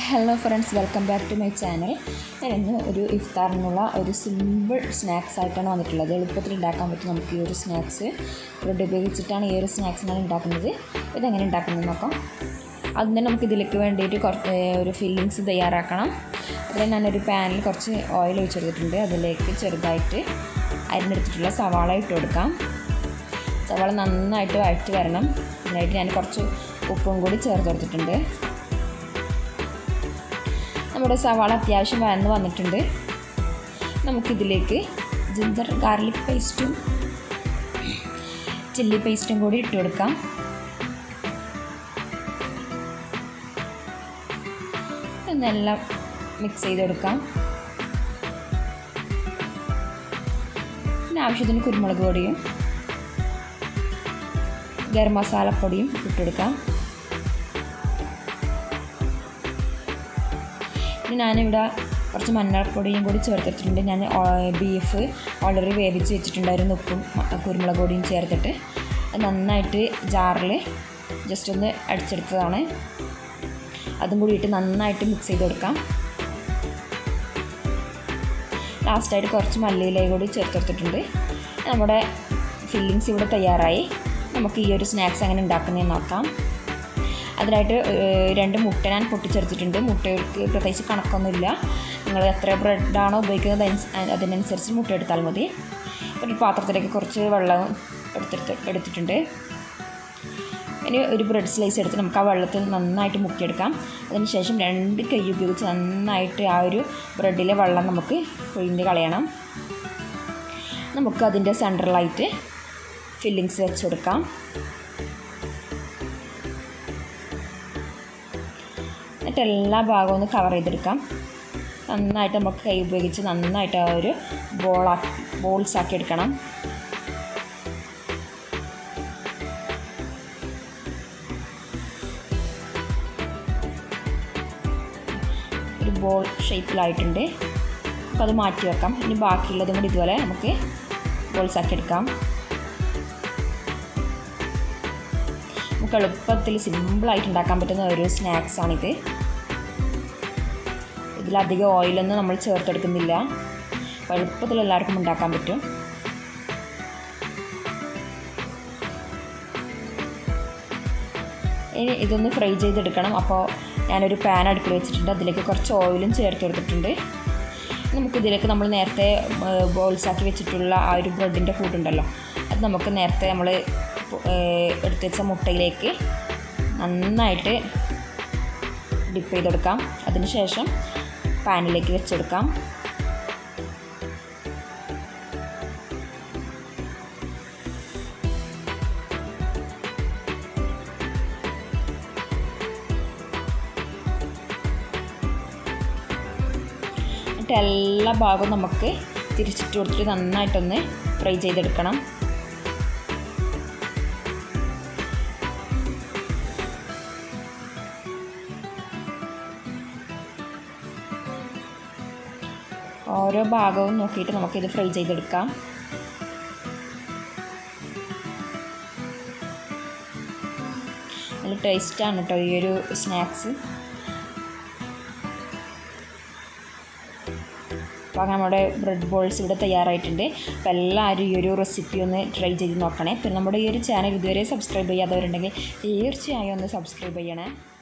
hello friends welcome back to my channel ഞാൻ ഇന്ന് ഒരു ഇഫ്താറിനുള്ള ഒരു സിമ്പിൾ സ്നാക്സ് ആയിട്ടാണ് വന്നിട്ടുള്ളത് എളുപ്പത്തിൽ ഉണ്ടാക്കാൻ പറ്റും നമുക്ക് ഈ ഒരു സ്നാക്സ് ബ്രെഡ് ഉപയോഗിച്ചിട്ടാണ് ഈ ഒരു സ്നാക്സ് ഞാൻ ഉണ്ടാക്കുന്നത് ഇതെങ്ങനെ ഉണ്ടാക്കുന്നത് നോക്കാം അതിന് നമുക്ക് ഇതിലേക്ക് വേണ്ടിയിട്ട് കുറച്ച് ഒരു ഫില്ലിങ്സ് തയ്യാറാക്കണം അതിൽ ഞാനൊരു പാനിൽ കുറച്ച് ഓയിൽ ഒഴിച്ചെടുത്തിട്ടുണ്ട് അതിലേക്ക് ചെറുതായിട്ട് അരിഞ്ഞെടുത്തിട്ടുള്ള സവാള ഇട്ട് കൊടുക്കാം സവാള നന്നായിട്ട് വഴറ്റി വരണം അതിനായിട്ട് ഞാൻ കുറച്ച് ഉപ്പും കൂടി ചേർത്ത് കൊടുത്തിട്ടുണ്ട് നമ്മുടെ സവാള അത്യാവശ്യം വഴന്ന് വന്നിട്ടുണ്ട് നമുക്കിതിലേക്ക് ജിഞ്ചർ ഗാർലിക് പേസ്റ്റും ചില്ലി പേസ്റ്റും കൂടി ഇട്ട് കൊടുക്കാം എന്നെല്ലാം മിക്സ് ചെയ്ത് കൊടുക്കാം പിന്നെ ആവശ്യത്തിന് കുരുമുളക് പൊടിയും ഗരം മസാലപ്പൊടിയും ഇട്ടെടുക്കാം ഇനി ഞാനിവിടെ കുറച്ച് മഞ്ഞൾപ്പൊടിയും കൂടി ചേർത്തിട്ടുണ്ട് ഞാൻ ബീഫ് ഓൾറെഡി വേവിച്ച് വെച്ചിട്ടുണ്ടായിരുന്നു ഉപ്പും കുരുമുളക് പൊടിയും ചേർത്തിട്ട് അത് നന്നായിട്ട് ജാറിൽ ജസ്റ്റ് ഒന്ന് അടിച്ചെടുത്തതാണ് അതും കൂടി ഇട്ട് നന്നായിട്ട് മിക്സ് ചെയ്ത് കൊടുക്കാം ലാസ്റ്റായിട്ട് കുറച്ച് മല്ലിയിലയും കൂടി ചേർത്ത് കൊടുത്തിട്ടുണ്ട് നമ്മുടെ ഫില്ലിങ്സ് ഇവിടെ തയ്യാറായി നമുക്ക് ഈ ഒരു സ്നാക്സ് എങ്ങനെ ഉണ്ടാക്കുന്നതെന്ന് നോക്കാം അതിനായിട്ട് രണ്ട് മുട്ട ഞാൻ പൊട്ടിച്ചെടുത്തിട്ടുണ്ട് മുട്ടകൾക്ക് പ്രത്യേകിച്ച് കണക്കൊന്നുമില്ല നിങ്ങൾ എത്ര ബ്രെഡാണോ ഉപയോഗിക്കുന്നത് അതിനനുസരിച്ച് മുട്ട എടുത്താൽ മതി ഒരു പാത്രത്തിലേക്ക് കുറച്ച് വെള്ളം എടുത്തിട്ട് എടുത്തിട്ടുണ്ട് ഇനി ഒരു ബ്രെഡ് സ്ലൈസ് എടുത്ത് നമുക്ക് ആ വെള്ളത്തിൽ നന്നായിട്ട് മുക്കിയെടുക്കാം അതിനുശേഷം രണ്ട് കൈ ഉപയോഗിച്ച് നന്നായിട്ട് ആ ഒരു ബ്രെഡിലെ വെള്ളം നമുക്ക് പിഴിഞ്ഞ് കളയണം നമുക്ക് അതിൻ്റെ സെൻറ്ററിലായിട്ട് ഫില്ലിങ്സ് വെച്ച് കൊടുക്കാം എന്നിട്ട് എല്ലാ ഭാഗവും ഒന്ന് കവർ ചെയ്തെടുക്കാം നന്നായിട്ട് നമുക്ക് കൈ ഉപയോഗിച്ച് നന്നായിട്ട് ആ ഒരു ബോളാക്കി ബോൾസ് ആക്കി എടുക്കണം ഒരു ബോൾ ഷേപ്പിലായിട്ടുണ്ട് അപ്പോൾ അത് മാറ്റി വെക്കാം ഇനി ബാക്കിയുള്ളതും കൂടി ഇതുപോലെ നമുക്ക് ബോൾസ് ആക്കി എടുക്കാം നമുക്ക് എളുപ്പത്തിൽ സിമ്പിളായിട്ട് ഉണ്ടാക്കാൻ പറ്റുന്ന ഒരു സ്നാക്സാണിത് ഇതിലധികം ഓയിലൊന്നും നമ്മൾ ചേർത്തെടുക്കുന്നില്ല അപ്പോൾ എളുപ്പത്തിൽ എല്ലാവർക്കും ഉണ്ടാക്കാൻ പറ്റും ഇനി ഇതൊന്ന് ഫ്രൈ ചെയ്തെടുക്കണം അപ്പോൾ ഞാനൊരു പാൻ അടുപ്പിൽ വെച്ചിട്ടുണ്ട് അതിലേക്ക് കുറച്ച് ഓയിലും ചേർത്ത് കൊടുത്തിട്ടുണ്ട് നമുക്കിതിലേക്ക് നമ്മൾ നേരത്തെ ബോൾസാക്കി വെച്ചിട്ടുള്ള ആ ഒരു ബ്രെഡിൻ്റെ കൂട്ടുണ്ടല്ലോ അത് നമുക്ക് നേരത്തെ നമ്മൾ എടുത്ത് വെച്ച മുട്ടയിലേക്ക് നന്നായിട്ട് ഡിപ്പ് ചെയ്തെടുക്കാം അതിനുശേഷം പാനിലേക്ക് വെച്ചെടുക്കാം എന്നിട്ട് എല്ലാ ഭാഗവും നമുക്ക് തിരിച്ചിട്ട് കൊടുത്തിട്ട് നന്നായിട്ടൊന്ന് ഫ്രൈ ചെയ്തെടുക്കണം ഓരോ ഭാഗവും നോക്കിയിട്ട് നമുക്കിത് ഫ്രൈ ചെയ്തെടുക്കാം നല്ല ടേസ്റ്റാണ് കേട്ടോ ഈ ഒരു സ്നാക്സ് അപ്പോൾ നമ്മുടെ ബ്രെഡ് ബോൾസ് ഇവിടെ തയ്യാറായിട്ടുണ്ട് അപ്പോൾ എല്ലാവരും ഈ ഒരു റെസിപ്പി ഒന്ന് ട്രൈ ചെയ്ത് നോക്കണേ പിന്നെ നമ്മുടെ ഈ ഒരു ചാനൽ ഇതുവരെ സബ്സ്ക്രൈബ് ചെയ്യാത്തവരുണ്ടെങ്കിൽ തീർച്ചയായും ഒന്ന് സബ്സ്ക്രൈബ് ചെയ്യണേ